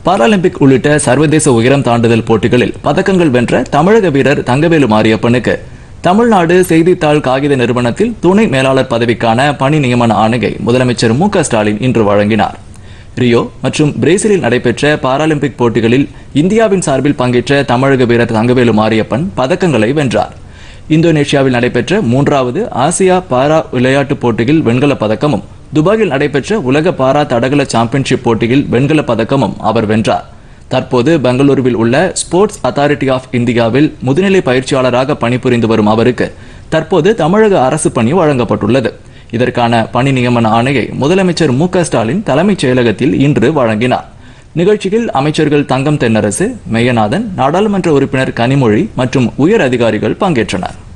Paralympic உள்ளிட்ட சர்வதேச உயரம் தாண்டுதல் போட்டிகளில் பதக்கங்கள் வென்ற தமிழக வீரர் தங்கவேலு மாரியப்பனுக்கு தமிழ்நாடு செய்தித்தாள் காகித நிறுவனத்தில் துணை மேலாளர் பதவிக்கான பணி நியமன ஆணையை முதலமைச்சர் மு க ஸ்டாலின் இன்று வழங்கினார் ரியோ மற்றும் பிரேசிலில் நடைபெற்ற பாராலிம்பிக் போட்டிகளில் இந்தியாவின் சார்பில் பங்கேற்ற தமிழக வீரர் தங்கவேலு மாரியப்பன் பதக்கங்களை வென்றார் இந்தோனேஷியாவில் நடைபெற்ற மூன்றாவது ஆசியா பாரா விளையாட்டுப் போட்டியில் வெண்கலப் பதக்கமும் துபாயில் நடைபெற்ற உலக பாரா தடகள சாம்பியன்ஷிப் போட்டியில் வெண்கலப் பதக்கமும் அவர் வென்றார் தற்போது பெங்களூருவில் உள்ள ஸ்போர்ட்ஸ் அத்தாரிட்டி ஆஃப் இந்தியாவில் முதுநிலை பயிற்சியாளராக பணிபுரிந்து வரும் அவருக்கு தற்போது தமிழக அரசு பணி வழங்கப்பட்டுள்ளது இதற்கான பணி நியமன ஆணையை முதலமைச்சர் மு க ஸ்டாலின் தலைமைச் செயலகத்தில் இன்று வழங்கினார் நிகழ்ச்சியில் அமைச்சர்கள் தங்கம் தென்னரசு மெய்யநாதன் நாடாளுமன்ற உறுப்பினர் கனிமொழி மற்றும் உயர் அதிகாரிகள் பங்கேற்றனர்